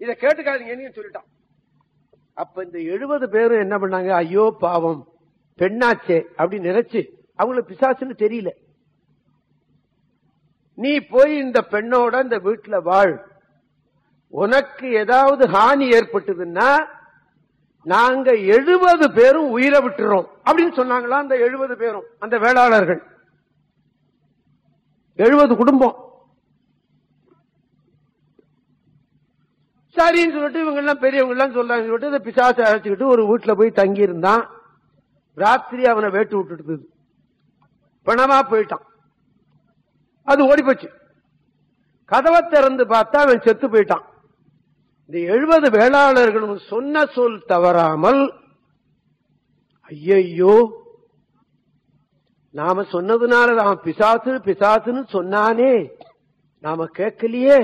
இதை கேட்டுக்காதீங்கன்னு சொல்லிட்டான் அப்ப இந்த எழுபது பேரும் என்ன பண்ணாங்க ஐயோ பாவம் பெண்ணாச்சே அப்படின்னு நினைச்சு அவங்களுக்கு பிசாசுன்னு தெரியல நீ போய் இந்த பெண்ணோட இந்த வீட்டுல வாழ் உனக்கு ஏதாவது ஹானி ஏற்பட்டதுன்னா நாங்க எழுபது பேரும் உயிரை விட்டுறோம் அப்படின்னு சொன்னாங்களா அந்த எழுபது பேரும் அந்த வேளாளர்கள் எழுபது குடும்பம் சரின்னு சொல்லிட்டு இவங்க எல்லாம் பெரியவங்க எல்லாம் சொல்றாங்க சொல்லிட்டு இந்த பிசாசை அழைச்சுக்கிட்டு ஒரு வீட்டுல போய் தங்கி இருந்தான் ராத்திரி அவனை வேட்டு விட்டுட்டு பணமா போயிட்டான் அது ஓடி போச்சு கதவை திறந்து பார்த்தா அவன் செத்து போயிட்டான் இந்த எழுபது வேளாளர்களும் சொன்ன சொல் தவறாமல் ஐயையோ நாம சொன்னதுனால அவன் பிசாசு பிசாசுன்னு சொன்னானே நாம கேட்கலையே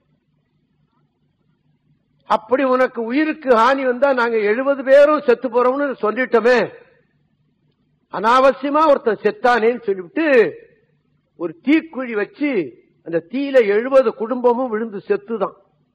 அப்படி உனக்கு உயிருக்கு ஹானி வந்தா நாங்க எழுபது பேரும் செத்து போறோம்னு சொல்லிட்டோமே அனாவசியமா ஒருத்தன் செத்தானேன்னு சொல்லிவிட்டு ஒரு தீக்குழி வச்சு அந்த தீயில எழுபது குடும்பமும் விழுந்து செத்துதான்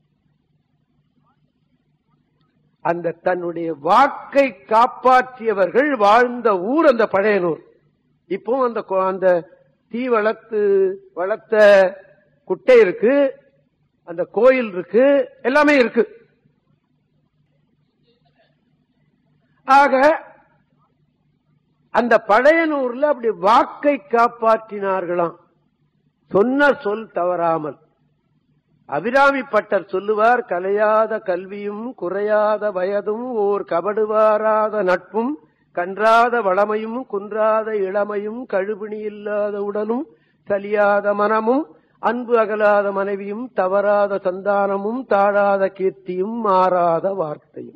அந்த தன்னுடைய வாக்கை காப்பாற்றியவர்கள் வாழ்ந்த ஊர் அந்த பழையனூர் இப்பவும் அந்த கோ- அந்த தீ வளர்த்து வளர்த்த குட்டை இருக்கு அந்த கோயில் இருக்கு எல்லாமே இருக்கு ஆக அந்த பழையனூர்ல அப்படி வாக்கை காப்பாற்றினார்களாம் சொன்ன சொல் தவறாமல் அபிராமி பட்டர் சொல்லுவார் கலையாத கல்வியும் குறையாத வயதும் ஓர் கபடுவாராத நட்பும் கன்றாத வளமையும் குன்றாத இளமையும் கழுபிணி இல்லாத உடலும் சலியாத மனமும் அன்பு அகலாத மனைவியும் தவறாத சந்தானமும் தாழாத கீர்த்தியும் மாறாத வார்த்தையும்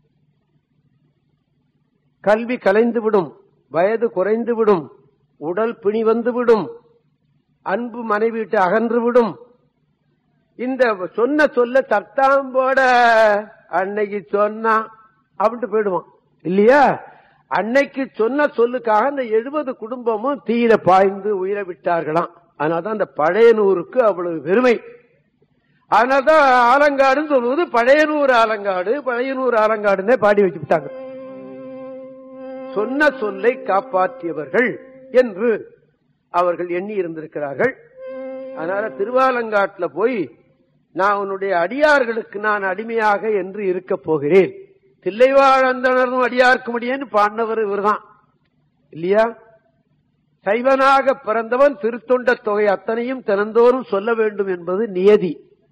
கல்வி கலைந்துவிடும் வயது குறைந்துவிடும் உடல் பிணி வந்துவிடும் அன்பு மனைவி விட்டு அகன்றுவிடும் இந்த சொன்ன சொல்ல தட்டாம்போட அன்னைக்கு சொன்னா அப்படின்ட்டு போயிடுவான் இல்லையா அன்னைக்கு சொன்ன சொல்லுக்காக அந்த எழுபது குடும்பமும் தீயில பாய்ந்து உயிரை விட்டார்களாம் அதனாலதான் அந்த பழையனூருக்கு அவ்வளவு பெருமை அதனாலதான் ஆலங்காடுன்னு சொல்லுவது பழையனூர் ஆலங்காடு பழையனூர் ஆலங்காடுன்னே பாடி வச்சுட்டாங்க சொன்ன சொல்லை காப்பாற்றியவர்கள் என்று அவர்கள் எண்ணி இருந்திருக்கிறார்கள் அதனால திருவாலங்காட்டுல போய் நான் உன்னுடைய அடியார்களுக்கு நான் அடிமையாக என்று இருக்க போகிறேன் தில்லைவாழந்தனரும் அடியார்க்கு முடியேன்னு பாடினவர் இவர்தான் இல்லையா சைவனாக பிறந்தவன் திருத்தொண்ட தொகை அத்தனையும் தினந்தோறும் சொல்ல வேண்டும் என்பது நியதி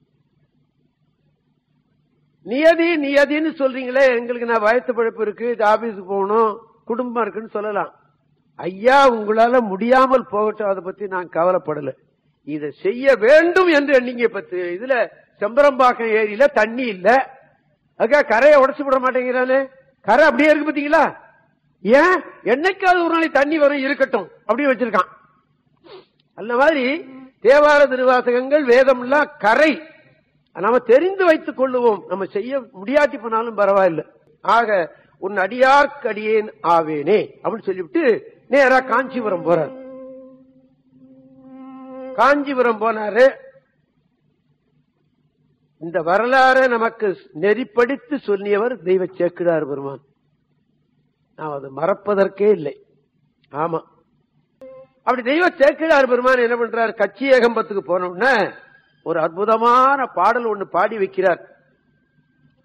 நியதி நியதின்னு சொல்றீங்களே எங்களுக்கு நான் வயத்து பழப்பு இருக்கு இது ஆபீஸுக்கு போகணும் குடும்பம் இருக்குன்னு சொல்லலாம் ஐயா உங்களால முடியாமல் போகட்டும் அதை பத்தி நான் கவலைப்படல இதை செய்ய வேண்டும் என்று எண்ணிங்க பத்து இதுல செம்பரம்பாக்கம் ஏரியில தண்ணி இல்ல அதுக்காக கரையை உடைச்சு விட மாட்டேங்கிறானே கரை அப்படியே இருக்கு பாத்தீங்களா ஏன் என்னைக்காவது ஒரு நாளைக்கு தண்ணி வரும் இருக்கட்டும் அப்படியே வச்சிருக்கான் அந்த மாதிரி தேவார திருவாசகங்கள் வேதம் எல்லாம் கரை நாம தெரிந்து வைத்துக் கொள்ளுவோம் நம்ம செய்ய முடியாட்டி போனாலும் பரவாயில்லை ஆக உன் அடியார்க்கு அடியேன் ஆவேனே அப்படின்னு சொல்லிவிட்டு நேரா காஞ்சிபுரம் போறார் காஞ்சிபுரம் போனாரு இந்த வரலாறு நமக்கு நெறிப்படுத்தி சொல்லியவர் தெய்வ சேக்கிடார் பெருமான் நாம் அதை மறப்பதற்கே இல்லை ஆமா அப்படி தெய்வ சேக்கிழார் பெருமான் என்ன பண்றார் கட்சி ஏகம்பத்துக்கு போன உடனே ஒரு அற்புதமான பாடல் ஒண்ணு பாடி வைக்கிறார்